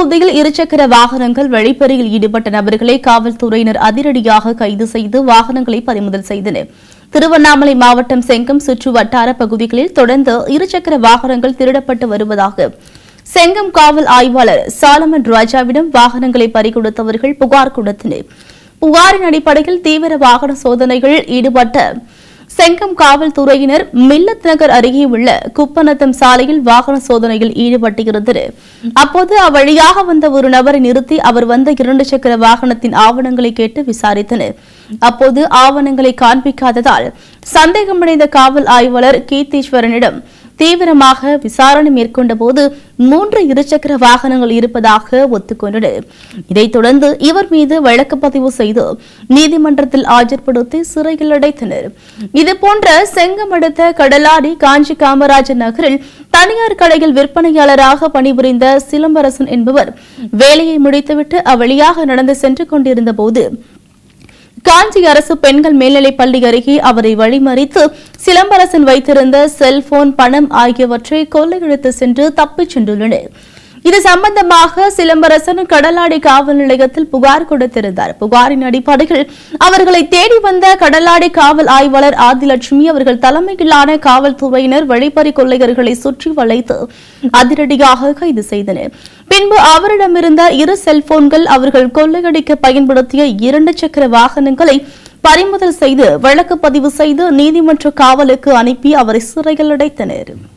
பகுதியில் இருசக்கர வாகனங்கள் வழிப்பறியில் ஈடுபட்ட நபர்களை காவல்துறையினர் அதிரடியாக கைது செய்து வாகனங்களை பறிமுதல் செய்தனர் திருவண்ணாமலை மாவட்டம் செங்கம் சுற்று வட்டார பகுதிகளில் தொடர்ந்து இருசக்கர வாகனங்கள் திருடப்பட்டு வருவதாக செங்கம் காவல் ஆய்வாளர் சாலமன் ராஜாவிடம் வாகனங்களை பறிகொடுத்தவர்கள் புகார் கொடுத்தனர் புகாரின் அடிப்படையில் தீவிர வாகன சோதனைகளில் ஈடுபட்ட செங்கம் காவல்துறையினர் மில்லத் நகர் அருகே உள்ள குப்பநத்தம் சாலையில் வாகன சோதனையில் ஈடுபட்டிருந்தனர் அப்போது அவ்வழியாக வந்த ஒரு நபரை நிறுத்தி அவர் வந்த இரண்டு சக்கர வாகனத்தின் ஆவணங்களை கேட்டு விசாரித்தனர் அப்போது ஆவணங்களை காண்பிக்காததால் சந்தேகமடைந்த காவல் ஆய்வாளர் கீர்த்தீஸ்வரனிடம் தீவிரமாக விசாரணை மேற்கொண்ட போது மூன்று இருசக்கர வாகனங்கள் இருப்பதாக ஒத்துக்கொண்டனர் இதைத் தொடர்ந்து இவர் மீது வழக்கு பதிவு செய்து நீதிமன்றத்தில் ஆஜர்படுத்தி சிறையில் அடைத்தனர் இதுபோன்ற செங்கம் அடுத்த கடலாடி காஞ்சி காமராஜர் நகரில் தனியார் கடையில் விற்பனையாளராக பணிபுரிந்த சிலம்பரசன் என்பவர் வேலையை முடித்துவிட்டு அவ்வழியாக நடந்து சென்று கொண்டிருந்த போது காஞ்சி அரசு பெண்கள் மேல்நிலைப் பள்ளி அருகே அவரை வழிமறித்து சிலம்பரசன் வைத்திருந்த செல்போன் பணம் ஆகியவற்றை கொள்ளையடித்து சென்று தப்பிச் சென்றுள்ளனர் இது சம்பந்தமாக சிலம்பரசன் கடலாடி காவல் நிலையத்தில் புகார் கொடுத்திருந்தார் புகாரின் அடிப்படையில் அவர்களை தேடி வந்த கடலாடி காவல் ஆய்வாளர் ஆதிலட்சுமி அவர்கள் தலைமையிலான காவல்துறையினர் வழிப்பறி கொள்ளையர்களை சுற்றி வளைத்து அதிரடியாக கைது செய்தனர் பின்பு அவரிடமிருந்த இரு செல்போன்கள் அவர்கள் கொள்ளையடிக்க பயன்படுத்திய இரண்டு சக்கர வாகனங்களை பறிமுதல் செய்து வழக்கு பதிவு செய்து நீதிமன்ற காவலுக்கு அனுப்பி அவரை சிறையில் அடைத்தனர்